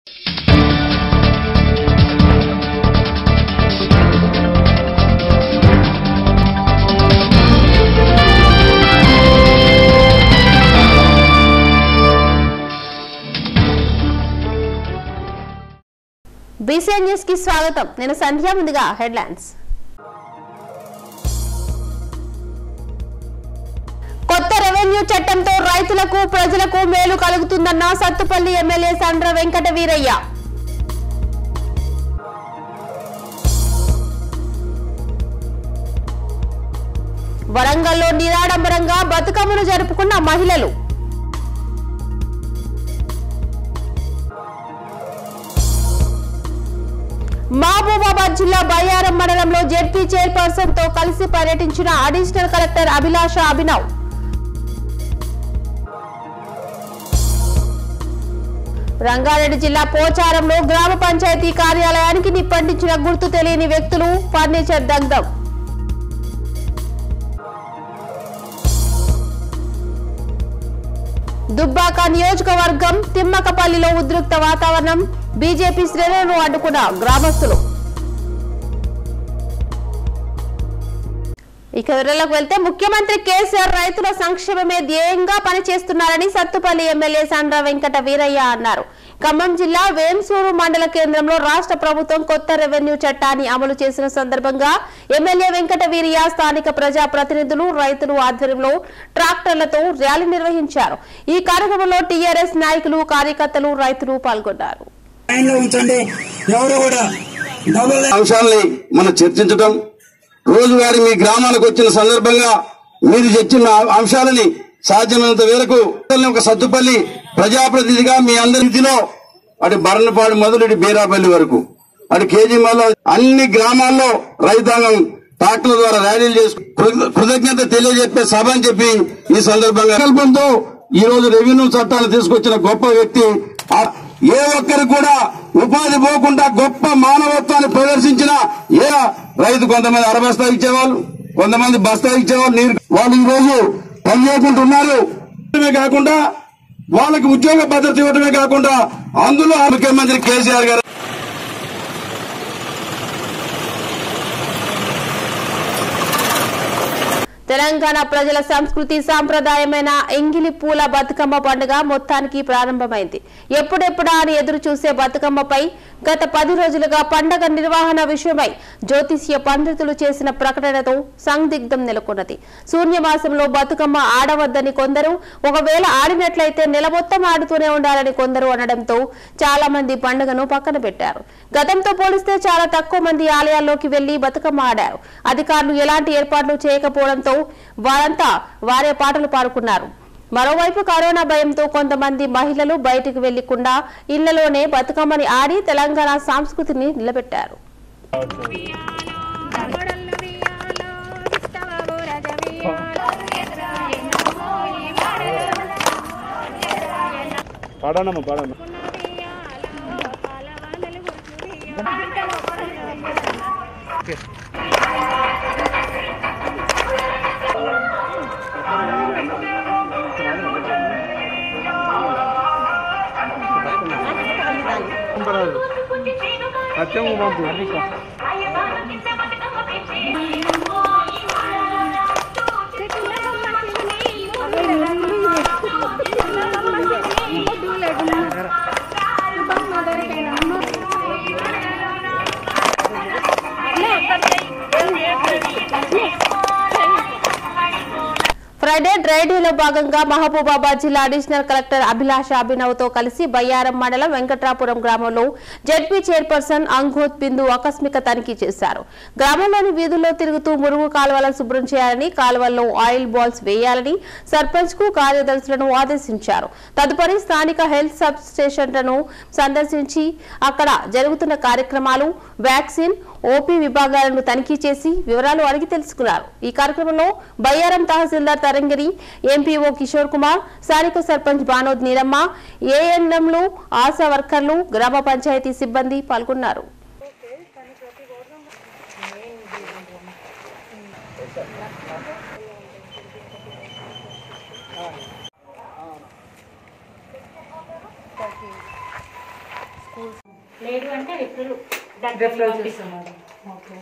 BCN news కి స్వాగతం నేను సంధ్య ముందుగా హెడ్లైన్స్ కొత్త రెవెన్యూ చట్టంతో రైతులకు ప్రజలకు మేలు కలుగుతుందన్న సత్తుపల్లి ఎమ్మెల్యే సండ్ర వెంకట వీరయ్య వరంగల్లో నిరాడంబరంగా బతుకమ్మను జరుపుకున్న మహిళలు మహబూబాబాద్ జిల్లా బయ్యారం మండలంలో జెడ్పీ చైర్పర్సన్ తో కలిసి పర్యటించిన అడిషనల్ కలెక్టర్ అభిలాష అభినవ్ రంగారెడ్డి జిల్లా పోచారంలో గ్రామ పంచాయతీ కార్యాలయానికి నిప్పంటించిన గుర్తు తెలియని వ్యక్తులు ఫర్నిచర్ దగ్ధం దుబ్బాక నియోజకవర్గం తిమ్మకపల్లిలో ఉద్రిక్త వాతావరణం బీజేపీ శ్రేణులను అడ్డుకున్న గ్రామస్తులు ఇక వివరాలకు వెళ్తే ముఖ్యమంత్రి కేసీఆర్ రైతుల సంక్షేమమే ధ్యేయంగా పనిచేస్తున్నారని సత్తుపల్లి ఎమ్మెల్యే సండ్ర వెంకట వీరయ్య అన్నారు ఖమ్మం జిల్లా వేంసూరు మండల కేంద్రంలో రాష్ట్ర ప్రభుత్వం కొత్త రెవెన్యూ చట్టాన్ని అమలు చేసిన సందర్భంగా ఎమ్మెల్యే వెంకట వీరయ్య స్థానిక ప్రజా ప్రతినిధులు రైతులు ఆధ్వర్యంలో ట్రాక్టర్లతో ర్యాలీ నిర్వహించారు ఈ కార్యక్రమంలో టీఆర్ఎస్ నాయకులు కార్యకర్తలు రైతులు పాల్గొన్నారు లైన్లో ఉంచండి ఎవరు కూడా డబుల్ అంశాలని మనం చర్చించడం రోజువారీ మీ గ్రామానికి వచ్చిన సందర్భంగా మీరు చర్చిన అంశాలని సాధ్యమైనంత మేరకు ఒక సత్తుపల్లి ప్రజాప్రతినిధిగా మీ అందరి రీతిలో అటు బరణపాడు మొదలు ఇటు బీరాపల్లి వరకు అటు కేజీమాలో అన్ని గ్రామాల్లో రైతాంగం ట్రాక్టర్ల ద్వారా ర్యాలీలు చేసి కృ- కృతజ్ఞత తెలియజెప్పే సభ అని చెప్పి ఈ సందర్భంగా కల్పంతో ఈ రోజు రెవెన్యూ చట్టాన్ని తీసుకొచ్చిన గొప్ప వ్యక్తి ఆ- ఏ ఒక్కరు కూడా ఉపాధి పోకుండా గొప్ప మానవత్వాన్ని ప్రదర్శించిన ఏ రైతు కొంతమంది అర బస్తా ఇచ్చేవాళ్ళు కొంతమంది బస్తా ఇచ్చేవాళ్ళు నీరు వాళ్ళు ఈ రోజు పని చేయకుండా ఉన్నారు ఇవ్వడమే కాకుండా వాళ్ళకి ఉద్యోగ భద్రత ఇవ్వడమే కాకుండా అందులో ముఖ్యమంత్రి కేసీఆర్ గారు తెలంగాణ ప్రజల సంస్కృతి సాంప్రదాయమైన ఎంగిలి పూల బతుకమ్మ పండుగ మొత్తానికి ప్రారంభమైంది ఎప్పుడెప్పుడా అని ఎదురు చూసే బతుకమ్మపై గత పది రోజులుగా పండగ నిర్వహణ విషయమై జ్యోతిష్య పండితులు చేసిన ప్రకటనతో సందిగ్ధం నెలకొన్నది శూన్యమాసంలో బతుకమ్మ ఆడవద్దని కొందరు ఒకవేళ ఆడినట్లయితే నెల మొత్తం ఆడుతూనే ఉండాలని కొందరు అనడంతో చాలా మంది పండుగను పక్కన పెట్టారు గతంతో పోలిస్తే చాలా తక్కువ మంది ఆలయాల్లోకి వెళ్లి బతుకమ్మ ఆడారు అధికారులు ఎలాంటి ఏర్పాట్లు చేయకపోవడంతో వారంతా వారే పాటలు పాడుకున్నారు మరోవైపు కరోనా భయంతో కొంతమంది మహిళలు బయటికి వెళ్లకుండా ఇళ్లలోనే బతుకమ్మని ఆడి తెలంగాణ సంస్కృతిని నిలబెట్టారు పాడనమ్మా పాడమ్మా సత్యం పంపు ఫ్రైడే డ్రై డేలో భాగంగా మహబూబాబాద్ జిల్లా అడిషనల్ కలెక్టర్ అభిలాష అభినవ్ తో కలిసి బయ్యారం మండలం వెంకట్రాపురం గ్రామంలో జెడ్పీ చైర్పర్సన్ అంగోత్ బిందు ఆకస్మిక తనిఖీ చేశారు గ్రామంలోని వీధుల్లో తిరుగుతూ మురుగు కాలువలను శుభ్రం చేయాలని కాలువల్లో ఆయిల్ బాల్స్ వేయాలని సర్పంచ్ కు కార్యదర్శులను ఆదేశించారు తదుపరి స్థానిక హెల్త్ సబ్ స్టేషన్లను సందర్శించి అక్కడ జరుగుతున్న కార్యక్రమాలు వ్యాక్సిన్ ఓపీ విభాగాలను తనిఖీ చేసి వివరాలు అడిగి తెలుసుకున్నారు ఈ కార్యక్రమంలో బయ్యారం తహసీల్దార్ తరంగిరి ఎంపీఓ కిషోర్ కుమార్ స్థానిక సర్పంచ్ బానోద్ నీరమ్మ ఏఎన్ఎంలు ఆశా వర్కర్లు గ్రామ పంచాయతీ సిబ్బంది పాల్గొన్నారు స్కూల్స్ లేదు అంటే రిఫరల్ దగ్గర పంపిస్తున్నారు okay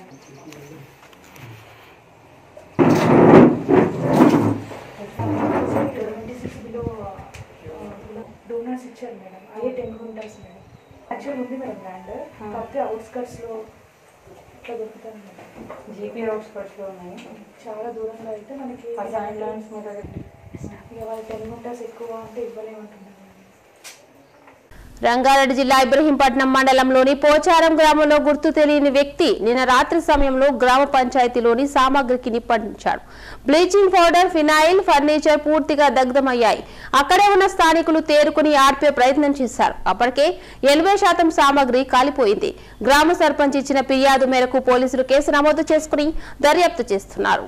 twenty six below donors ఇచ్చారు మేడం అదే టెన్ క్వింటల్స్ మేడం యాక్చువల్ ఉంది మేడం ల్యాండ్ కాకపోతే అవుట్స్కట్స్లో ఇట్లా దొరుకుతాను మేడం జీపీ అవుట్స్కట్స్లో ఉన్నాయి చాలా దూరంలో అయితే మనకి అసైన్ ల్యాండ్స్ మీద ఇక వాళ్ళు టెన్ క్వింటల్స్ ఎక్కువ అంటే ఇవ్వలేమంటున్నారు మేడం రంగారెడ్డి జిల్లా ఇబ్రహీంపట్నం మండలంలోని పోచారం గ్రామంలో గుర్తు తెలియని వ్యక్తి నిన్న రాత్రి సమయంలో గ్రామ పంచాయతీలోని సామాగ్రికి నిప్పంటించాడు బ్లీచింగ్ పౌడర్ ఫినాయిల్ ఫర్నిచర్ పూర్తిగా దగ్ధమయ్యాయి అక్కడే ఉన్న స్థానికులు తేరుకుని ఆర్పే ప్రయత్నం చేశారు అప్పటికే ఎనభై శాతం సామాగ్రి కాలిపోయింది గ్రామ సర్పంచ్ ఇచ్చిన ఫిర్యాదు మేరకు పోలీసులు కేసు నమోదు చేసుకుని దర్యాప్తు చేస్తున్నారు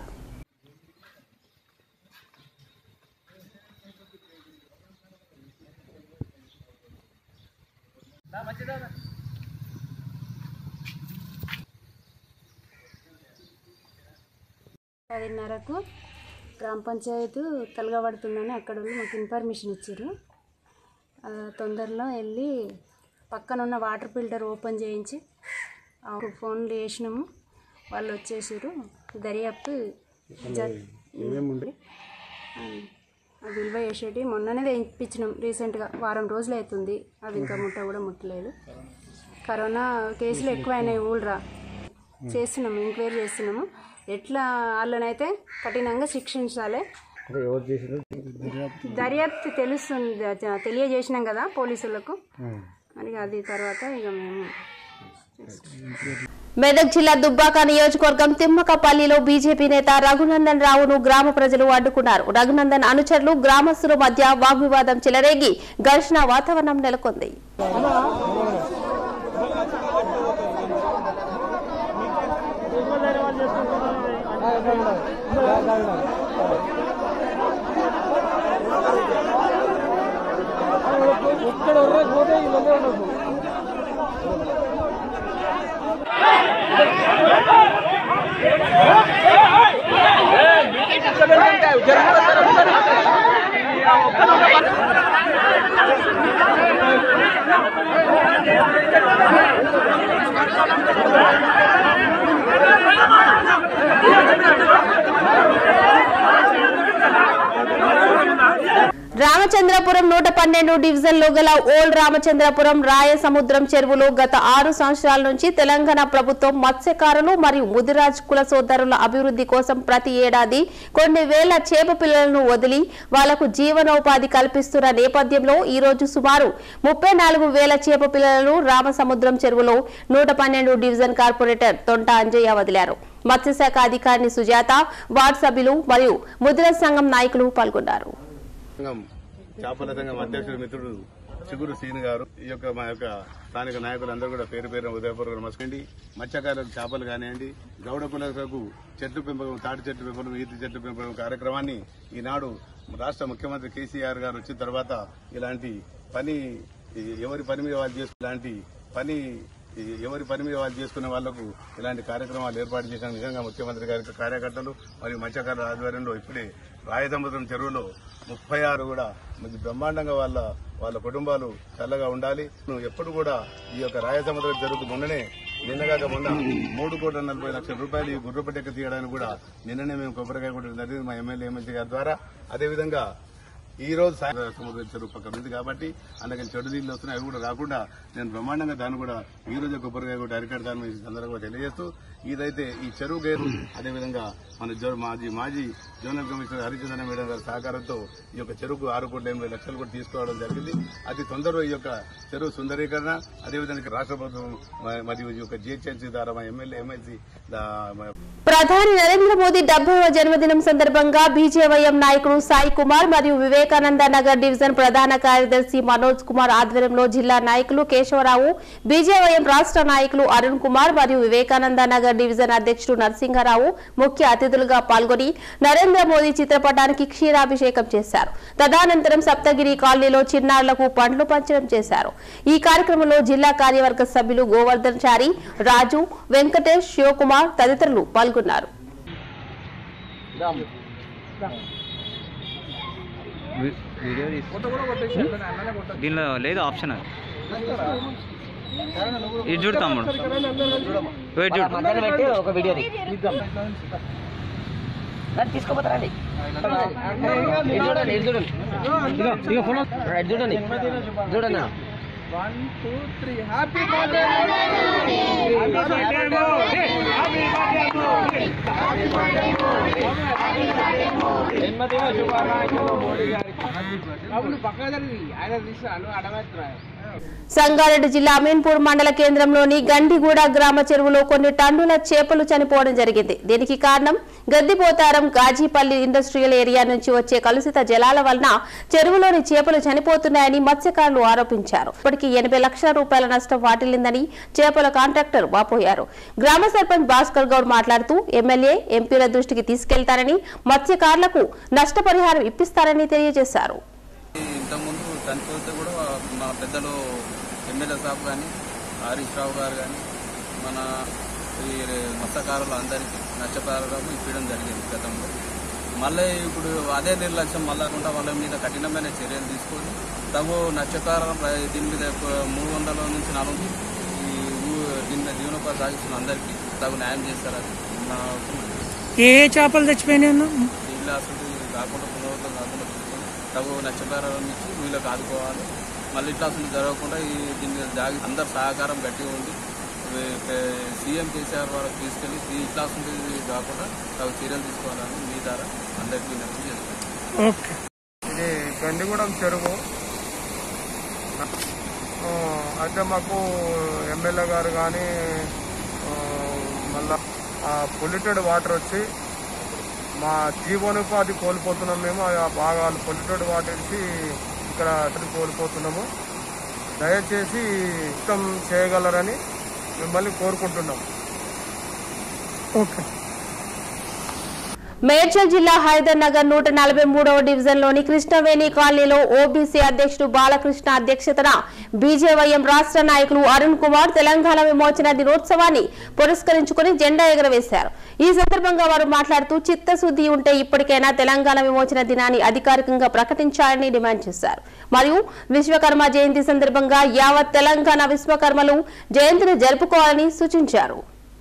పదిన్నరకు గ్రామ పంచాయతీ తలగబడుతుందని అక్కడ వాళ్ళు మాకు ఇన్ఫర్మేషన్ ఇచ్చారు ఆ, తొందరలో వెళ్ళి పక్కన ఉన్న వాటర్ ఫిల్టర్ ఓపెన్ చేయించి ఆ ఫోన్లు వేసినాము వాళ్ళు వచ్చేసారు దర్యాప్తు జ- ఆ, ఆ విలువ వేసేటి మొన్ననే తెప్పించినాం రీసెంట్గా వారం రోజులు అవుతుంది అది ఇంకా ముట్ట కూడా ముట్టలేదు కరోనా కేసులు ఎక్కువైనాయి ఊళ్ళరా చేస్తున్నాము ఎంక్వైరీ చేస్తున్నాము ఎట్లా వాళ్ళనైతే కఠినంగా శిక్షించాలి దర్యాప్తు తెలుస్తుంది జ- తెలియజేసినాం కదా పోలీసులకు మరి అది తర్వాత ఇక మేము మెదక్ జిల్లా దుబ్బాక నియోజకవర్గం తిమ్మకపల్లిలో బీజేపీ నేత రఘునందన్ రావును గ్రామ ప్రజలు అడ్డుకున్నారు రఘునందన్ అనుచరులు గ్రామస్తుల మధ్య వాగ్వివాదం చెలరేగి ఘర్షణ వాతావరణం నెలకొంది రామచంద్రపురం నూట పన్నెండు డివిజన్ లో గల ఓల్డ్ రామచంద్రపురం రాయ సముద్రం చెరువులో గత ఆరు సంవత్సరాల నుంచి తెలంగాణ ప్రభుత్వం మత్స్యకారులు మరియు ముదిరాజ్ కుల సోదరుల అభివృద్ధి కోసం ప్రతి ఏడాది కొన్ని వేల చేప పిల్లలను వదిలి వాళ్లకు జీవనోపాధి కల్పిస్తున్న నేపథ్యంలో ఈ రోజు సుమారు ముప్పై నాలుగు వేల చేప పిల్లలను రామసముద్రం చెరువులో నూట పన్నెండు డివిజన్ కార్పొరేటర్ తొంట అంజయ్య వదిలారు మత్స్యశాఖ అధికారిని సుజాత వార్డు సభ్యులు మరియు ముద్ర సంఘం నాయకులు పాల్గొన్నారు సంఘం చేపల సంఘం అధ్యక్షుడు మిత్రుడు చిగురు సీని గారు ఈ యొక్క మా యొక్క స్థానిక నాయకులందరూ కూడా పేరు పేరున ఉదయపూర్వక నమస్కండి మత్స్యకారులకు చేపలు కానివ్వండి గౌడ కులకు చెట్లు పెంపకం తాటి చెట్లు పెంపకం ఈతి చెట్లు పెంపకం కార్యక్రమాన్ని ఈనాడు రాష్ట్ర ముఖ్యమంత్రి కేసీఆర్ గారు వచ్చిన తర్వాత ఇలాంటి పని ఎవరి పని మీద వాళ్ళు చేసుకునే ఇలాంటి పని ఎవరి పని మీద వాళ్ళు చేసుకునే వాళ్లకు ఇలాంటి కార్యక్రమాలు ఏర్పాటు చేసిన నిజంగా ముఖ్యమంత్రి గారి కార్యకర్తలు మరియు మత్స్యకారుల ఆధ్వర్యంలో ఇప్పుడే రాయసముద్రం చెరువులో ముప్పై ఆరు కూడా మంచి బ్రహ్మాండంగా వాళ్ళ వాళ్ళ కుటుంబాలు చల్లగా ఉండాలి నువ్వు ఎప్పుడు కూడా ఈ యొక్క రాయసముద్రం చెరువుకు మొన్ననే నిన్నగాక మొన్న మూడు కోట్ల నలభై లక్షల రూపాయలు ఈ గుర్రపట్టెక్క తీయడానికి కూడా నిన్ననే మేము కొబ్బరికాయ కొట్టడం జరిగింది మా ఎమ్మెల్యే ఎమ్మెల్సీ గారి ద్వారా అదేవిధంగా ఈ రోజు సాయంత్రం సముద్రం చెరువు పక్కన ఉంది కాబట్టి అందుకని చెడు నీళ్ళు వస్తున్నాయి అవి కూడా రాకుండా నేను బ్రహ్మాండంగా దాన్ని కూడా ఈ రోజు కొబ్బరికాయ కూడా అరికడతాను ఈ సందర్భంగా తెలియజేస్తూ ఇదైతే ఈ చెరువు గేరు అదేవిధంగా మన జో- మాజీ మాజీ జోనల్ కమిషనర్ హరిచందన మేడం గారి సహకారంతో ఈ యొక్క చెరువుకు ఆరు కోట్ల ఎనభై లక్షలు కూడా తీసుకోవడం జరిగింది అతి తొందరలో ఈ యొక్క చెరువు సుందరీకరణ అదేవిధంగా రాష్ట్ర ప్రభుత్వం మ- మరియు ఈ యొక్క జిహెచ్ఎంసీ ద్వారా మా ఎమ్మెల్యే ఎమ్మెల్సీ ప్రధాని నరేంద్ర మోదీ డెబ్బైవ జన్మదినం సందర్భంగా బీజేవైఎం నాయకుడు సాయి కుమార్ మరియు వివేకానంద నగర్ డివిజన్ ప్రధాన కార్యదర్శి మనోజ్ కుమార్ ఆధ్వర్యంలో జిల్లా నాయకులు కేశవరావు బీజేవైఎం రాష్ట్ర నాయకులు అరుణ్ కుమార్ మరియు వివేకానంద నగర్ డివిజన్ అధ్యక్షుడు నరసింహారావు ముఖ్య అతిథులుగా పాల్గొని నరేంద్ర మోదీ చిత్రపటానికి క్షీరాభిషేకం చేశారు తదనంతరం సప్తగిరి కాలనీలో చిన్నారులకు పండ్లు పంచడం చేశారు ఈ కార్యక్రమంలో జిల్లా కార్యవర్గ సభ్యులు గోవర్ధన్ చారి రాజు వెంకటేష్ శివకుమార్ తదితరులు పాల్గొన్నారు వీడియో తీసి దీనిలో లేదు ఆప్షన్ అది ఇది చూడు తమ్ముడు వెయిట్ చూడు మధ్యాహ్నం పెట్టి ఒక వీడియో తీసుకోపోతారండి చూడండి ఇది చూడండి ఇదిగో, ఇదిగో ఫోన్ ఇది చూడండి చూడండి సంగారెడ్డి జిల్లా అమీన్పూర్ మండల కేంద్రంలోని గండిగూడ గ్రామ చెరువులో కొన్ని టన్నుల చేపలు చనిపోవడం జరిగింది దీనికి కారణం గద్దిపోతారం గాజీపల్లి ఇండస్ట్రియల్ ఏరియా నుంచి వచ్చే కలుషిత జలాల వలన చెరువులోని చేపలు చనిపోతున్నాయని మత్స్యకారులు ఆరోపించారు ఇప్పటికీ ఎనభై లక్షల రూపాయల నష్టం వాటిల్లిందని చేపల కాంట్రాక్టర్ వాపోయారు గ్రామ సర్పంచ్ భాస్కర్ గౌడ్ మాట్లాడుతూ ఎమ్మెల్యే ఎంపీల దృష్టికి తీసుకెళ్తారని మత్స్యకారులకు నష్టపరిహారం ఇప్పిస్తారని తెలియజేశారు ఇంతకుముందు చనిపోతే కూడా మన పెద్దలు ఎమ్మెల్యే సాబ్ కానీ హరీష్ రావు గారు కానీ మన ఈ మత్స్యకారులు అందరికీ నష్టపరిహారం ఇప్పించడం జరిగింది గతంలో మళ్ళీ ఇప్పుడు అదే నిర్లక్ష్యం మళ్ళకుండా వాళ్ళ మీద కఠినమైన చర్యలు తీసుకొని తగు నష్టపరిహారం ప్ర- దీని మీద ఒక మూడు వందల నుంచి నాలుగు ఈ ఊ- దీని మీద జీవనోపాధి సాగిస్తున్న అందరికీ తగు న్యాయం చేస్తారని నా ఏ ఏ చేపలు తెచ్చిపోయినాయి అన్న వీళ్ళు అసలు కాకుండా పునరావృతం కాకుండా చూసుకొని తగు నష్టపరిహారం ఇచ్చి వీళ్ళకి ఆదుకోవాలి మళ్ళీ ఇట్లా అసలు జరగకుండా ఈ దీని మీద జాగి అందరు సహకారం గట్టిగా ఉంది వే- పే- సీఎం కేసీఆర్ వాళ్ళకి తీసుకెళ్లి ఈ ఇట్లా అసలు కాకుండా తగు చర్యలు తీసుకోవాలని మీ ద్వారా అందరికీ విన్నపం చేస్తాను ఓకే ఇది గండిగూడెం చెరువు ఆ, అయితే మాకు ఎమ్మెల్యే గారు కానీ మళ్ళా పొల్యూటెడ్ వాటర్ వచ్చి మా జీవనోపాధి కోల్పోతున్నాం మేము ఆ బాగా పొల్యూటెడ్ వాటర్ వచ్చి ఇక్కడ అసలు కోల్పోతున్నాము దయచేసి ఇష్టం చేయగలరని మిమ్మల్ని కోరుకుంటున్నాం ఓకే మేడ్చల్ జిల్లా హైదర్ నగర్ నూట నలభై మూడవ డివిజన్ లోని కృష్ణవేణి కాలనీలో ఓబీసీ అధ్యక్షుడు బాలకృష్ణ అధ్యక్షతన బీజేవైఎం రాష్ట్ర నాయకులు అరుణ్ కుమార్ తెలంగాణ విమోచన దినోత్సవాన్ని పురస్కరించుకుని జెండా ఎగరవేశారు ఈ సందర్భంగా వారు మాట్లాడుతూ చిత్తశుద్ధి ఉంటే ఇప్పటికైనా తెలంగాణ విమోచన దినాన్ని అధికారికంగా ప్రకటించాలని డిమాండ్ చేశారు మరియు విశ్వకర్మ జయంతి సందర్భంగా యావత్ తెలంగాణ విశ్వకర్మలు జయంతిని జరుపుకోవాలని సూచించారు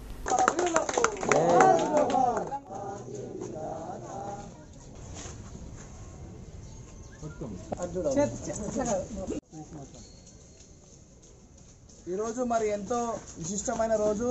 ఈరోజు మరి ఎంతో విశిష్టమైన రోజు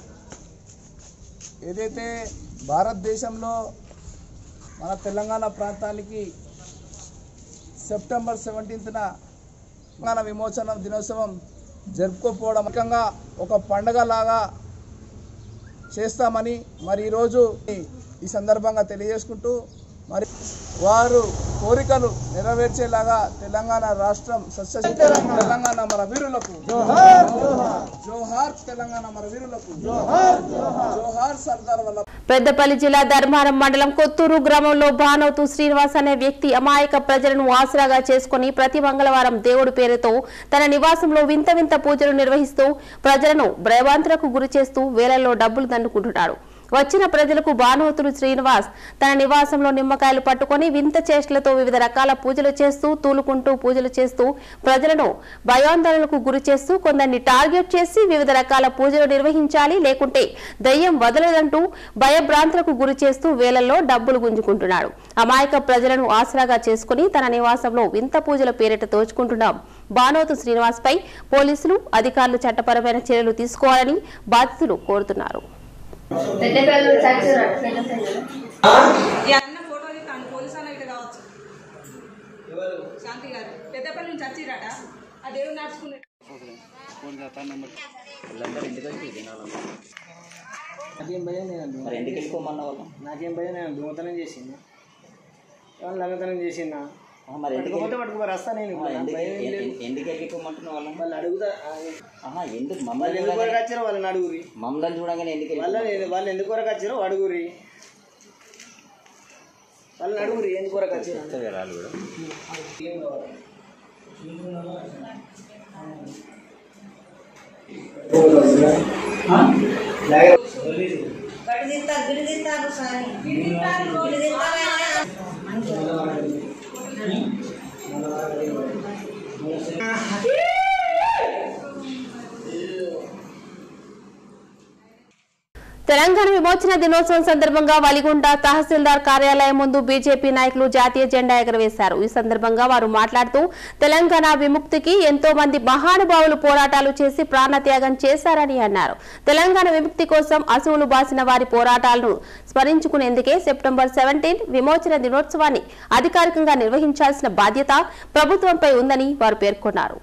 ఏదైతే భారతదేశంలో మన తెలంగాణ ప్రాంతానికి సెప్టెంబర్ సెవెంటీన్త్న తెలంగాణ విమోచన దినోత్సవం జరుపుకోకపోవడం ముఖ్యంగా ఒక పండగ లాగా చేస్తామని మరి ఈరోజు ఈ సందర్భంగా తెలియజేసుకుంటూ మరి వారు కోరికలు నెరవేర్చేలాగా తెలంగాణ రాష్ట్రం సస్య తెలంగాణ మన వీరులకు జోహార్ తెలంగాణ మన వీరులకు జోహార్ సర్దార్ వల్ల పెద్దపల్లి జిల్లా ధర్మారం మండలం కొత్తూరు గ్రామంలో బానోతు శ్రీనివాస్ అనే వ్యక్తి అమాయక ప్రజలను ఆసరాగా చేసుకుని ప్రతి మంగళవారం దేవుడి పేరుతో తన నివాసంలో వింత వింత పూజలు నిర్వహిస్తూ ప్రజలను భయభ్రాంతులకు గురి చేస్తూ వేలల్లో డబ్బులు దండుకుంటున్నాడు వచ్చిన ప్రజలకు బానోతుడు శ్రీనివాస్ తన నివాసంలో నిమ్మకాయలు పట్టుకొని వింత చేష్టలతో వివిధ రకాల పూజలు చేస్తూ తూలుకుంటూ పూజలు చేస్తూ ప్రజలను భయాందోళనకు గురి చేస్తూ కొందరిని టార్గెట్ చేసి వివిధ రకాల పూజలు నిర్వహించాలి లేకుంటే దయ్యం వదలదంటూ భయభ్రాంతులకు గురి చేస్తూ వేలల్లో డబ్బులు గుంజుకుంటున్నాడు అమాయక ప్రజలను ఆసరాగా చేసుకుని తన నివాసంలో వింత పూజల పేరిట దోచుకుంటున్నాం బానోతు శ్రీనివాస్ పై పోలీసులు అధికారులు చట్టపరమైన చర్యలు తీసుకోవాలని బాధితులు కోరుతున్నారు ఈ అన్న ఫోటో తీస్తాను పోలీస్ అన్న ఇటు కావచ్చు శాంతి గారు పెద్దపల్లి నుంచి వచ్చిరాట ఆ దేవుడు నడుచుకునే నాకేం భయం నేను మరి ఎందుకు వెళ్ళిపోమన్నా వాళ్ళు నాకేం భయం నేను దొంగతనం చేసింది వాళ్ళు దొంగతనం చేసిందా మరి ఎందుకు పట్టుకోపోతే పట్టుకోరు వస్తా నేను ఇప్పుడు. నాకు ఎందుకు భయం ఏం లేదు. ఎందుకు వెళ్ళిపోమంటున్నావు వాళ్ళని వాళ్ళు అడుగుతా ఆహా ఎందుకు వాళ్ళు మమ్మల్ని ఎందుకు వరకు చూడగానే- వచ్చారో వాళ్ళని అడుగురి మమ్మల్ని చూడగానే ఎందుకు వాళ్ళని వెళ్ళిపోమంటున్నావు? వాళ్ళు ఎందుకు వరకు వచ్చారో అడుగురి వాళ్ళని అడుగురి ఎందుకు వరకు వచ్చారు చెప్తారు కదా వాళ్ళు కూడా ఏం కావాలి తెలంగాణ విమోచన దినోత్సవం సందర్భంగా వలిగుంట తహసీల్దార్ కార్యాలయం ముందు బీజేపీ నాయకులు జాతీయ జెండా ఎగరవేశారు ఈ సందర్భంగా వారు మాట్లాడుతూ తెలంగాణ విముక్తికి ఎంతో మంది మహానుభావులు పోరాటాలు చేసి ప్రాణత్యాగం చేశారని అన్నారు తెలంగాణ విముక్తి కోసం అసువులు బాసిన వారి పోరాటాలను స్మరించుకునేందుకే సెప్టెంబర్ సెవెంటీన్ విమోచన దినోత్సవాన్ని అధికారికంగా నిర్వహించాల్సిన బాధ్యత ప్రభుత్వంపై ఉందని వారు పేర్కొన్నారు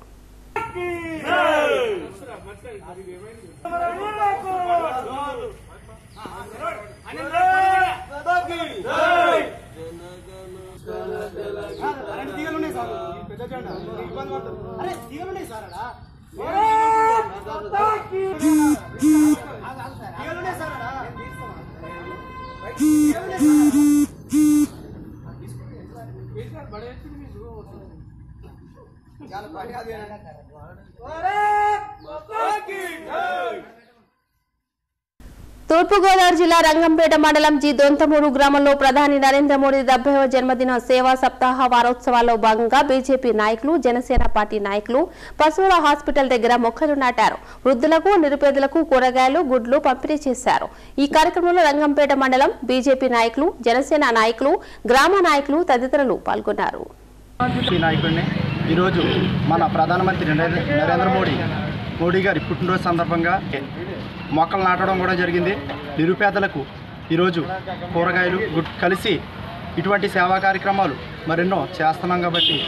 తూర్పుగోదావరి జిల్లా రంగంపేట మండలం జి దొంతమూరు గ్రామంలో ప్రధాని నరేంద్ర మోడీ డెబ్బైవ జన్మదిన సేవా సప్తాహ వారోత్సవాల్లో భాగంగా బీజేపీ నాయకులు జనసేన పార్టీ నాయకులు పశువుల హాస్పిటల్ దగ్గర మొక్కలు నాటారు వృద్ధులకు నిరుపేదలకు కూరగాయలు గుడ్లు పంపిణీ చేశారు ఈ కార్యక్రమంలో రంగంపేట మండలం బీజేపీ నాయకులు జనసేన నాయకులు గ్రామ నాయకులు తదితరులు పాల్గొన్నారు ఈ నాయకుడిని ఈరోజు మన ప్రధానమంత్రి నరేంద్ర నరేంద్ర మోడీ మోడీ గారి పుట్టినరోజు సందర్భంగా మొక్కలు నాటడం కూడా జరిగింది నిరుపేదలకు ఈరోజు కూరగాయలు గుడ్ కలిసి ఇటువంటి సేవా కార్యక్రమాలు మరెన్నో చేస్తున్నాం కాబట్టి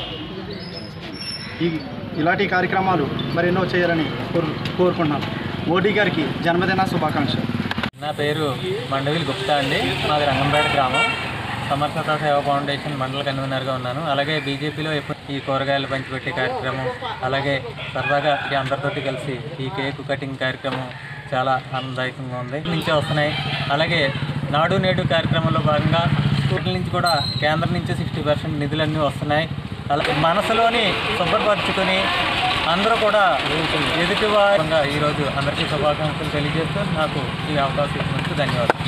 ఈ ఇలాంటి కార్యక్రమాలు మరెన్నో చేయాలని కోరు కోరుకుంటున్నాం మోడీ గారికి జన్మదిన శుభాకాంక్షలు నా పేరు మండవిల్ గుప్తా అండి మాది రంగంపేట గ్రామం సమర్థత సేవా ఫౌండేషన్ మండల కన్వీనర్గా ఉన్నాను అలాగే బీజేపీలో ఎప్పుడు ఈ కూరగాయలు పంచిపెట్టే కార్యక్రమం అలాగే సరదాగా ఈ అందరితోటి కలిసి ఈ కేక్ కటింగ్ కార్యక్రమం చాలా ఆనందదాయకంగా ఉంది నుంచే వస్తున్నాయి అలాగే నాడు నేడు కార్యక్రమంలో భాగంగా స్కూల్ నుంచి కూడా కేంద్రం నుంచి సిక్స్టీ పర్సెంట్ నిధులన్నీ వస్తున్నాయి అలాగే మనసులోని శుభ్రపరచుకొని అందరూ కూడా ఎదుటివారంగా ఈరోజు అందరికీ శుభాకాంక్షలు తెలియజేస్తూ నాకు ఈ అవకాశం ఇచ్చినందుకు ధన్యవాదాలు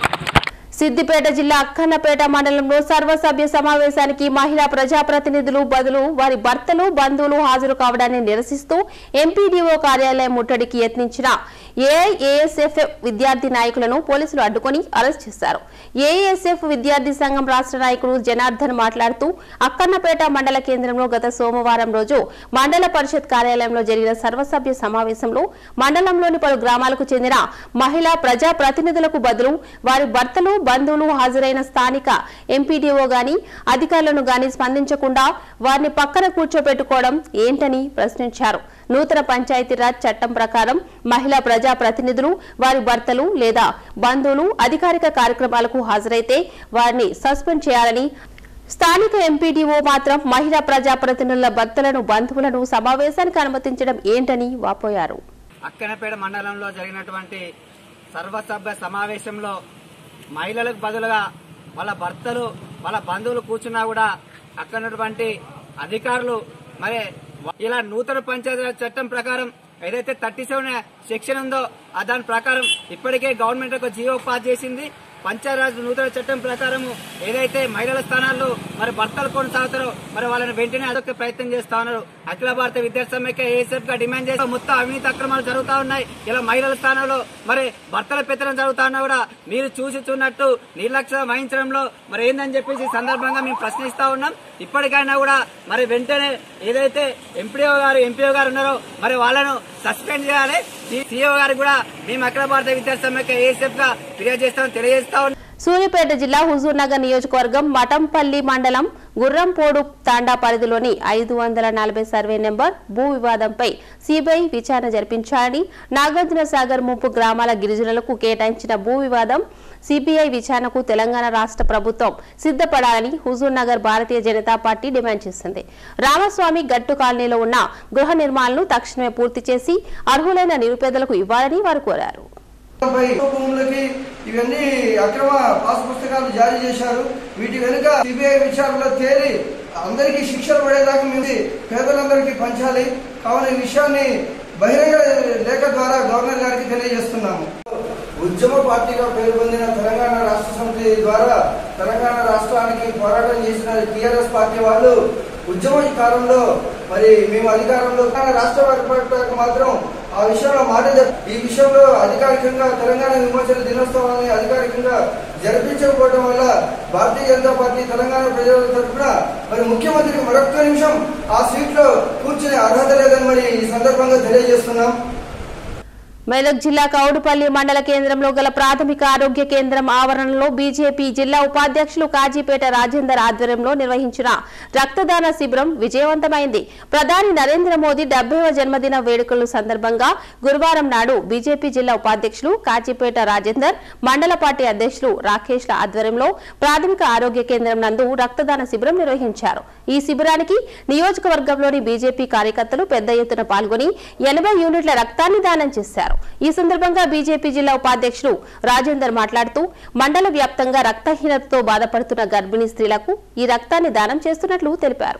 సిద్దిపేట జిల్లా అక్కన్నపేట మండలంలో సర్వసభ్య సమావేశానికి మహిళా ప్రజాప్రతినిధులు బదులు వారి భర్తలు బంధువులు హాజరు కావడాన్ని నిరసిస్తూ ఎంపీడీఓ కార్యాలయం ముట్టడికి యత్నించిన ఏఐఏఎస్ఎఫ్ విద్యార్థి నాయకులను పోలీసులు అడ్డుకొని అరెస్ట్ చేశారు ఏఎస్ఎఫ్ విద్యార్థి సంఘం రాష్ట్ర నాయకుడు జనార్దన్ మాట్లాడుతూ అక్కన్నపేట మండల కేంద్రంలో గత సోమవారం రోజు మండల పరిషత్ కార్యాలయంలో జరిగిన సర్వసభ్య సమావేశంలో మండలంలోని పలు గ్రామాలకు చెందిన మహిళా ప్రజా ప్రతినిధులకు బదులు వారి భర్తలు బంధువులు హాజరైన స్థానిక ఎంపీడీఓ గాని అధికారులను గాని స్పందించకుండా వారిని పక్కన కూర్చోబెట్టుకోవడం ఏంటని ప్రశ్నించారు నూతన పంచాయతీరాజ్ చట్టం ప్రకారం మహిళా ప్రజా ప్రతినిధులు వారి భర్తలు లేదా బంధువులు అధికారిక కార్యక్రమాలకు హాజరైతే వారిని సస్పెండ్ చేయాలని స్థానిక ఎంపీడీఓ మాత్రం మహిళా ప్రజాప్రతినిధుల భర్తలను బంధువులను సమావేశానికి అనుమతించడం ఏంటని వాపోయారు అక్కనపేట మండలంలో జరిగినటువంటి సర్వసభ్య సమావేశంలో మహిళలకు బదులుగా వాళ్ళ భర్తలు వాళ్ళ బంధువులు కూర్చున్నా కూడా అక్కడ ఉన్నటువంటి అధికారులు మరి ఇలా నూతన పంచాయతీరాజ్ చట్టం ప్రకారం ఏదైతే థర్టీ సెవెన్ సెక్షన్ ఉందో ఆ దాని ప్రకారం ఇప్పటికే గవర్నమెంట్ ఒక జీవో పాస్ చేసింది పంచాయరాజ్ నూతన చట్టం ప్రకారము ఏదైతే మహిళల స్థానాల్లో మరి భర్తలు కొనసాగుతారో మరి వాళ్ళని వెంటనే అదొక ప్రయత్నం చేస్తా ఉన్నారు అఖిల భారత విద్యార్థి సమైక్య ఏఎస్ఎఫ్ గా డిమాండ్ చేస్తూ మొత్తం అవినీతి అక్రమాలు జరుగుతా ఉన్నాయి ఇలా మహిళల స్థానంలో మరి భర్తల పెత్తనం జరుగుతా ఉన్నా కూడా మీరు చూసి చూన్నట్టు నిర్లక్ష్యం వహించడంలో మరి ఏందని చెప్పేసి ఈ సందర్భంగా మేము ప్రశ్నిస్తా ఉన్నాం ఇప్పటికైనా కూడా మరి వెంటనే ఏదైతే ఎంపీఓ గారు ఎంపీఓ గారు ఉన్నారో మరి వాళ్ళను సస్పెండ్ చేయాలి సీఓ గారికి కూడా మేము అఖిల భారత విద్యార్థి సమైక్య ఏఎస్ఎఫ్ గా ఫిర్యాదు చేస్తామని తెలియజేస్తా ఉన్నాం సూర్యాపేట జిల్లా హుజూర్ నగర్ నియోజకవర్గం మఠంపల్లి మండలం గుర్రంపోడు తాండా పరిధిలోని ఐదు వందల నలభై సర్వే నెంబర్ భూ వివాదంపై సిబిఐ విచారణ జరిపించాలని నాగార్జున సాగర్ ముంపు గ్రామాల గిరిజనులకు కేటాయించిన భూ వివాదం సిబిఐ విచారణకు తెలంగాణ రాష్ట్ర ప్రభుత్వం సిద్ధపడాలని Huzurnagar Bharatiya Janata Party demand చేసింది రామస్వామి గట్టు కాలనీలో ఉన్న గృహ నిర్మాణాలను తక్షణమే పూర్తి చేసి అర్హులైన నిరుపేదలకు ఇవ్వాలని వారు కోరారు పై భూములకి ఇవన్నీ అక్రమ పాస్ పుస్తకాలు జారీ చేశారు వీటి వెనుక సిబిఐ విచారణలో తేలి అందరికీ శిక్షలు పడేదాకా మేము పేదలందరికీ పంచాలి కావున ఈ విషయాన్ని బహిరంగ లేఖ ద్వారా గవర్నర్ గారికి తెలియజేస్తున్నాము ఉద్యమ పార్టీగా పేరు పొందిన తెలంగాణ రాష్ట్ర సమితి ద్వారా తెలంగాణ రాష్ట్రానికి పోరాటం చేసిన టీఆర్ఎస్ పార్టీ వాళ్ళు ఉద్యమ కాలంలో మరి మేము అధికారంలో కానీ రాష్ట్ర ఏర్పాటుకు మాత్రం ఆ విషయంలో మాట చెప్- ఈ విషయంలో అధికారికంగా తెలంగాణ విమోచన దినోత్సవాన్ని అధికారికంగా జరిపించకపోవడం వల్ల భారతీయ జనతా పార్టీ తెలంగాణ ప్రజల తరఫున మరి ముఖ్యమంత్రికి మరొక్క నిమిషం ఆ సీట్లో కూర్చునే అర్హత లేదని మరి ఈ సందర్భంగా తెలియజేస్తున్నాం మెదక్ జిల్లా కౌడుపల్లి మండల కేంద్రంలో గల ప్రాథమిక ఆరోగ్య కేంద్రం ఆవరణలో బీజేపీ జిల్లా ఉపాధ్యక్షులు కాజీపేట రాజేందర్ ఆధ్వర్యంలో నిర్వహించిన రక్తదాన శిబిరం విజయవంతమైంది ప్రధాని నరేంద్ర మోదీ డెబ్బైవ జన్మదిన వేడుకల సందర్భంగా గురువారం నాడు బీజేపీ జిల్లా ఉపాధ్యక్షులు కాజీపేట రాజేందర్ మండల పార్టీ అధ్యక్షులు రాకేష్ల ఆధ్వర్యంలో ప్రాథమిక ఆరోగ్య కేంద్రం నందు రక్తదాన శిబిరం నిర్వహించారు ఈ శిబిరానికి నియోజకవర్గంలోని బీజేపీ కార్యకర్తలు పెద్ద ఎత్తున పాల్గొని ఎనభై యూనిట్ల రక్తాన్ని దానం చేశారు ఈ సందర్భంగా బీజేపీ జిల్లా ఉపాధ్యక్షులు రాజేందర్ మాట్లాడుతూ మండల వ్యాప్తంగా రక్తహీనతతో బాధపడుతున్న గర్భిణీ స్త్రీలకు ఈ రక్తాన్ని దానం చేస్తున్నట్లు తెలిపారు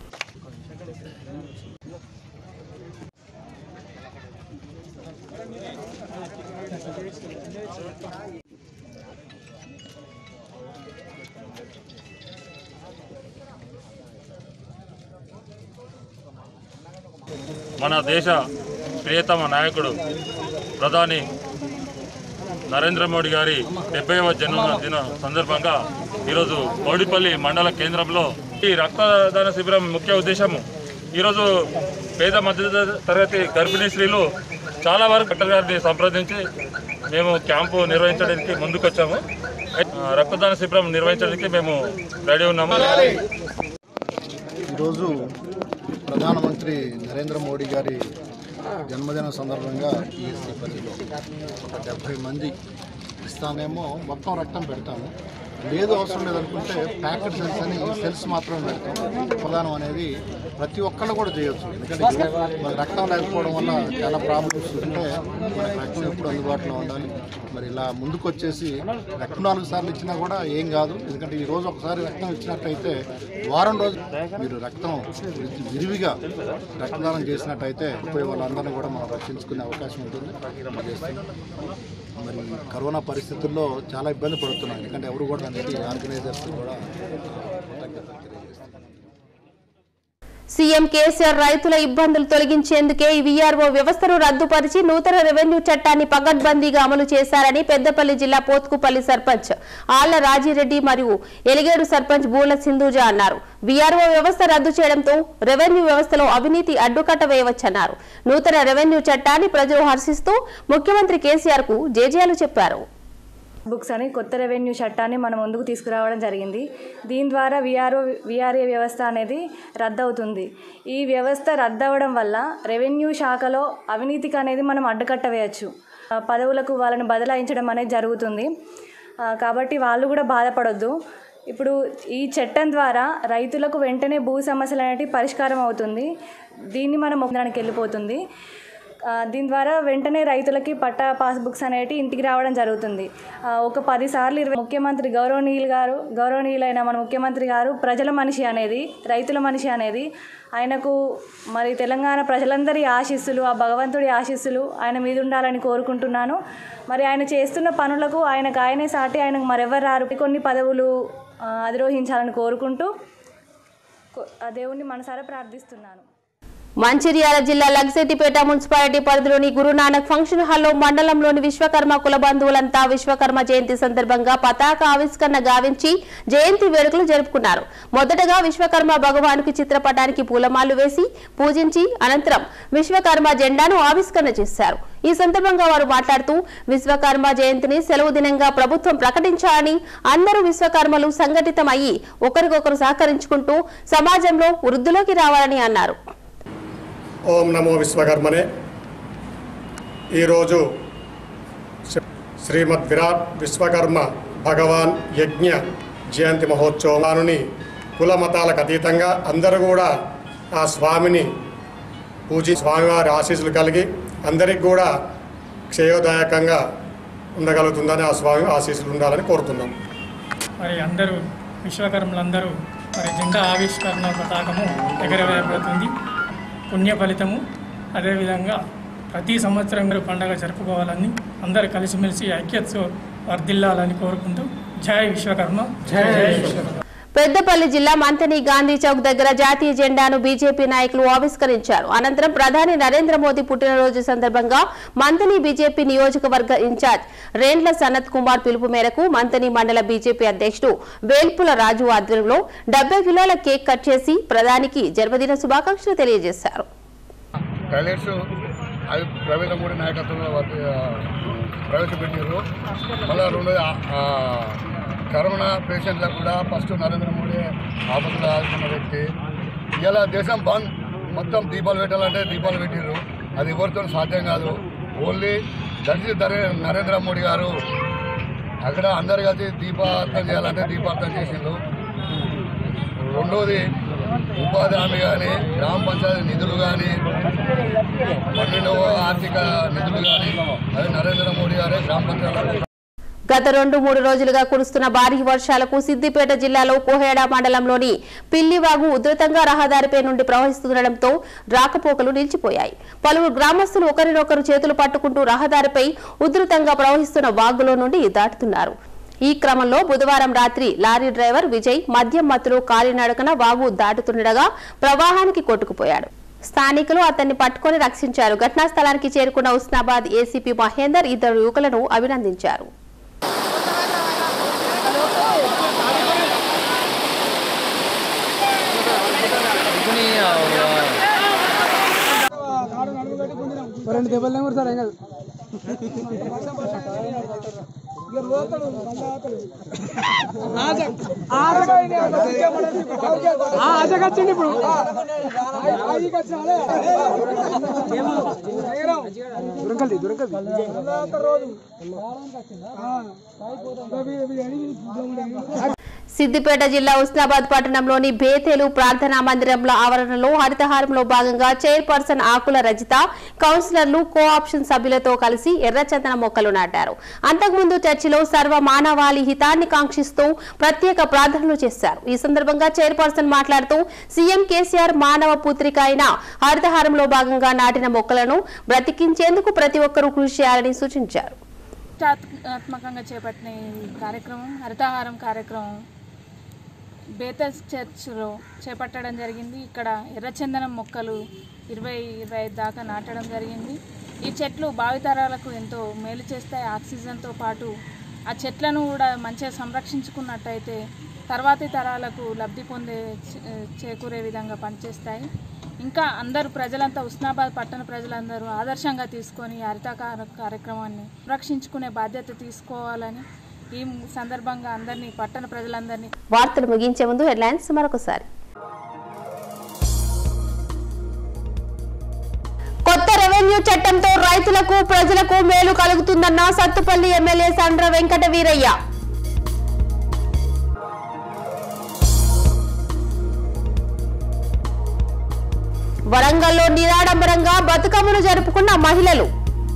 మన దేశ ప్రియతమ నాయకుడు ప్రధాని నరేంద్ర మోడీ గారి డెబ్బైవ జన్మదిన సందర్భంగా ఈరోజు కౌడిపల్లి మండల కేంద్రంలో ఈ రక్తదాన శిబిరం ముఖ్య ఉద్దేశము ఈరోజు పేద మధ్య తరగతి గర్భిణీ స్త్రీలు చాలా వరకు డాక్టర్ గారిని సంప్రదించి మేము క్యాంపు నిర్వహించడానికి ముందుకొచ్చాము ఆ, రక్తదాన శిబిరం నిర్వహించడానికి మేము రెడీ ఉన్నాము ఈరోజు ప్రధానమంత్రి నరేంద్ర మోడీ గారి జన్మదిన సందర్భంగా ఈ తిరుపతిలో ఒక డెబ్భై మంది ఇస్తానేమో మొత్తం రక్తం పెడతాము లేదు అవసరం లేదనుకుంటే ప్యాకెట్ సెల్స్ అని సెల్స్ మాత్రమే పెడతాం రక్తదానం అనేది ప్రతి ఒక్కళ్ళు కూడా చేయొచ్చు ఎందుకంటే మనకి రక్తం లేకపోవడం వల్ల చాలా ప్రాబ్లమ్స్ ఉంటే మనకి రక్తం ఎప్పుడు అందుబాటులో ఉండాలి మరి ఇలా ముందుకు వచ్చేసి రక్తం నాలుగు సార్లు ఇచ్చినా కూడా ఏం కాదు ఎందుకంటే ఈ రోజు ఒకసారి రక్తం ఇచ్చినట్టయితే వారం రోజులు మీరు రక్తం విరివిగా రక్తదానం చేసినట్టయితే పోయే వాళ్ళందరినీ కూడా మనం రక్షించుకునే అవకాశం ఉంటుంది మనం చేస్తున్నాం. మరి కరోనా పరిస్థితుల్లో చాలా ఇబ్బంది పడుతున్నాం ఎందుకంటే ఎవరు కూడా అనేది ఆర్గనైజర్స్ కూడా కృతజ్ఞతలు తెలియజేస్తున్నాం సీఎం కేసీఆర్ రైతుల ఇబ్బందులు తొలగించేందుకే ఈ వీఆర్ఓ వ్యవస్థను రద్దుపరిచి నూతన రెవెన్యూ చట్టాన్ని పగడ్బందీగా అమలు చేశారని పెద్దపల్లి జిల్లా పోత్కుపల్లి సర్పంచ్ ఆళ్ల రాజిరెడ్డి మరియు ఎలిగేడు సర్పంచ్ బూల సింధూజ అన్నారు వీఆర్ఓ వ్యవస్థ రద్దు చేయడంతో రెవెన్యూ వ్యవస్థలో అవినీతి అడ్డుకట్ట వేయవచ్చన్నారు నూతన రెవెన్యూ చట్టాన్ని ప్రజలు హర్షిస్తూ ముఖ్యమంత్రి కేసీఆర్ కు జేజేలు చెప్పారు బుక్స్ అని కొత్త రెవెన్యూ చట్టాన్ని మన ముందుకు తీసుకురావడం జరిగింది దీని ద్వారా విఆర్ఓ విఆర్ఏ వ్యవస్థ అనేది రద్దవుతుంది ఈ వ్యవస్థ రద్దవడం వల్ల రెవెన్యూ శాఖలో అవినీతికి అనేది మనం అడ్డుకట్ట వేయచ్చు ఆ, పదవులకు వాళ్ళని బదలాయించడం అనేది జరుగుతుంది ఆ, కాబట్టి వాళ్ళు కూడా బాధపడొద్దు ఇప్పుడు ఈ చట్టం ద్వారా రైతులకు వెంటనే భూ సమస్యలు అనేటివి పరిష్కారం అవుతుంది దీన్ని మనం ఒకదానికి వెళ్ళిపోతుంది ఆ, దీని ద్వారా వెంటనే రైతులకి పట్టా పాస్బుక్స్ అనేవి ఇంటికి రావడం జరుగుతుంది ఆ, ఒక పది సార్లు ఇరవై ముఖ్యమంత్రి గౌరవనీయులు గారు గౌరవనీయులైన మన ముఖ్యమంత్రి గారు ప్రజల మనిషి అనేది రైతుల మనిషి అనేది ఆయనకు మరి తెలంగాణ ప్రజలందరి ఆశీస్సులు ఆ భగవంతుడి ఆశీస్సులు ఆయన మీద ఉండాలని కోరుకుంటున్నాను మరి ఆయన చేస్తున్న పనులకు ఆయనకు ఆయనే సాటి ఆయనకు మరెవరు రారు కొన్ని పదవులు ఆ, అధిరోహించాలని కోరుకుంటూ కో- ఆ దేవుణ్ణి మనసారా ప్రార్థిస్తున్నాను మంచిర్యాల జిల్లా లగ్సెట్టిపేట మున్సిపాలిటీ పరిధిలోని గురునానక్ ఫంక్షన్ హాల్లో మండలంలోని విశ్వకర్మ కుల బంధువులంతా విశ్వకర్మ జయంతి సందర్భంగా పతాక ఆవిష్కరణ గావించి జయంతి వేడుకలు జరుపుకున్నారు మొదటగా విశ్వకర్మ భగవానుకి చిత్రపటానికి పూలమాలు వేసి పూజించి అనంతరం విశ్వకర్మ జెండాను ఆవిష్కరణ చేశారు ఈ సందర్భంగా వారు మాట్లాడుతూ విశ్వకర్మ జయంతిని సెలవు దినంగా ప్రభుత్వం ప్రకటించాలని అందరూ విశ్వకర్మలు సంఘటితమయ్యి ఒకరికొకరు సహకరించుకుంటూ సమాజంలో వృద్ధిలోకి రావాలని అన్నారు ఓం నమో విశ్వకర్మనే ఈరోజు శ్రీ- శ్రీమద్ విరాట్ విశ్వకర్మ భగవాన్ యజ్ఞ జయంతి మహోత్సవాన్ని కుల మతాలకు అతీతంగా అందరూ కూడా ఆ స్వామిని పూజి స్వామివారి ఆశీస్సులు కలిగి అందరికి కూడా క్షేయోదాయకంగా ఉండగలుగుతుందని ఆ స్వామి ఆశీస్సులు ఉండాలని కోరుతున్నాం మరి అందరూ విశ్వకర్మలందరూ మరి జెండా ఆవిష్కరణ పతాకము ఎగరవేయబడుతుంది పుణ్య ఫలితము అదేవిధంగా ప్రతి సంవత్సరం మీరు పండగ జరుపుకోవాలని అందరూ కలిసిమెలిసి ఐక్యతతో వర్ధిల్లాలని కోరుకుంటూ జై విశ్వకర్మ జై విశ్వకర్మ పెద్దపల్లి జిల్లా మంతని గాంధీ చౌక్ దగ్గర జాతీయ జెండాను బీజేపీ నాయకులు ఆవిష్కరించారు అనంతరం ప్రధాని నరేంద్ర మోదీ పుట్టినరోజు సందర్భంగా మంతని బీజేపీ నియోజకవర్గ ఇన్ఛార్జ్ రేండ్ల సనత్ కుమార్ పిలుపు మేరకు మంతని మండల బీజేపీ అధ్యక్షుడు వేల్పుల రాజు ఆధ్వర్యంలో డెబ్బై కిలోల కేక్ కట్ చేసి ప్రధానికి జన్మదిన శుభాకాంక్షలు తెలియజేశారు టైలెట్స్ అవి ప్రవీణ మోడీ నాయకత్వంలో వాటి, ఆ, ప్రవేశపెట్టారు మళ్ళీ రెండు ఆ- ఆ, కరోనా పేషెంట్లకు కూడా ఫస్ట్ నరేంద్ర మోడీ ఆపదలు ఆదుకున్న వ్యక్తి ఇలా దేశం బంద్ మొత్తం దీపాలు పెట్టాలంటే దీపాలు పెట్టారు అది ఎవరితో సాధ్యం కాదు ఓన్లీ దర్శి నరేంద్ర మోడీ గారు అక్కడ అందరు కలిసి దీపార్థం చేయాలంటే దీపార్థం చేసిండ్రు రెండోది ఉపాధి హామీ కానీ గ్రామ పంచాయతీ నిధులు కానీ పన్నెండవ ఆర్థిక నిధులు కానీ అది నరేంద్ర మోడీ గారే గ్రామ పంచాయతీ గత రెండు మూడు రోజులుగా కురుస్తున్న భారీ వర్షాలకు సిద్దిపేట జిల్లాలో కోహేడ మండలంలోని పిల్లివాగు ఉధృతంగా రహదారిపై నుండి ప్రవహిస్తుండటంతో రాకపోకలు నిలిచిపోయాయి పలువురు గ్రామస్తులు ఒకరినొకరు చేతులు పట్టుకుంటూ రహదారిపై ఉధృతంగా ప్రవహిస్తున్న వాగులో నుండి దాటుతున్నారు ఈ క్రమంలో బుధవారం రాత్రి లారీ డ్రైవర్ విజయ్ మద్యం మత్తులో కాలినడకన వాగు దాటుతుండగా ప్రవాహానికి కొట్టుకుపోయాడు స్థానికులు అతన్ని పట్టుకొని రక్షించారు ఘటనా స్థలానికి చేరుకున్న ఉస్నాబాద్ ఏసీపీ మహేందర్ ఇద్దరు యువకులను అభినందించారు రెండు దెబ్బలు కొడతారు ఏం కాదు ఆశకొచ్చింది ఇప్పుడు దొరకల్ది దొరకల్ది రోజు సిద్దిపేట జిల్లా ఉస్నాబాద్ పట్టణంలోని బేతేలు ప్రార్థనా మందిరంలో ఆవరణలో హరితహారంలో భాగంగా చైర్పర్సన్ ఆకుల రజిత కౌన్సిలర్లు కో ఆప్షన్ సభ్యులతో కలిసి ఎర్రచందన మొక్కలు నాటారు అంతకుముందు చర్చిలో సర్వ మానవాళి హితాన్ని కాంక్షిస్తూ ప్రత్యేక ప్రార్థనలు చేశారు ఈ సందర్భంగా చైర్పర్సన్ మాట్లాడుతూ సీఎం కేసీఆర్ మానవ పుత్రిక అయిన హరితహారంలో భాగంగా నాటిన మొక్కలను బ్రతికించేందుకు ప్రతి ఒక్కరూ కృషి చేయాలని సూచించారు ప్రతిష్టాత్మకంగా చేపట్టిన ఈ కార్యక్రమం హరితహారం కార్యక్రమం బేతల్ చర్చ్లో చేపట్టడం జరిగింది ఇక్కడ ఎర్రచందనం మొక్కలు ఇరవై ఇరవై ఐదు దాకా నాటడం జరిగింది ఈ చెట్లు భావితరాలకు ఎంతో మేలు చేస్తాయి ఆక్సిజన్తో పాటు ఆ చెట్లను కూడా మంచిగా సంరక్షించుకున్నట్టయితే తర్వాతి తరాలకు లబ్ధి పొందే చే- చేకూరే విధంగా పనిచేస్తాయి ఇంకా అందరూ ప్రజలంతా ఉస్నాబాద్ పట్టణ ప్రజలందరూ ఆదర్శంగా తీసుకొని ఈ హరితకార కార్యక్రమాన్ని రక్షించుకునే బాధ్యత తీసుకోవాలని ఈ సందర్భంగా అందరినీ పట్టణ ప్రజలందరినీ వార్తలు ముగించే ముందు హెడ్లైన్స్ మరొకసారి కొత్త రెవెన్యూ చట్టంతో రైతులకు ప్రజలకు మేలు కలుగుతుందన్న సత్తుపల్లి ఎమ్మెల్యే సండ్ర వెంకట వీరయ్య వరంగల్లో నిరాడంబరంగా బతుకమ్మను జరుపుకున్న మహిళలు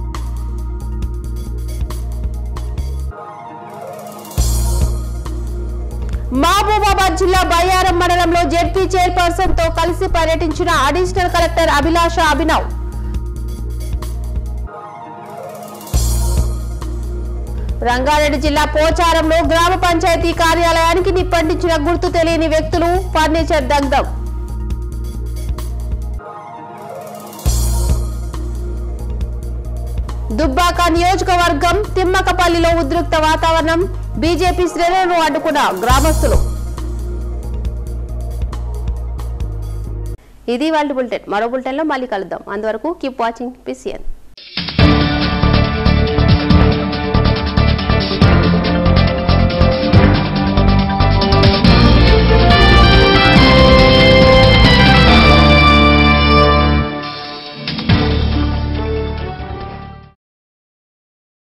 మహబూబాబాద్ జిల్లా బయ్యారం మండలంలో జెడ్పీ చైర్పర్సన్ తో కలిసి పర్యటించిన అడిషనల్ కలెక్టర్ అభిలాష అభినవ్ రంగారెడ్డి జిల్లా పోచారంలో గ్రామ పంచాయతీ కార్యాలయానికి నిప్పంటించిన గుర్తు తెలియని వ్యక్తులు ఫర్నిచర్ దగ్ధం దుబ్బాక నియోజకవర్గం తిమ్మకపల్లిలో ఉద్రిక్త వాతావరణం బీజేపీ శ్రేణులను అడ్డుకున్న గ్రామస్తులు ఇది వాళ్ళ బులెటిన్ మరో బులెటిన్లో మళ్ళీ కలుద్దాం అంతవరకు కీప్ వాచింగ్ పిసిఎన్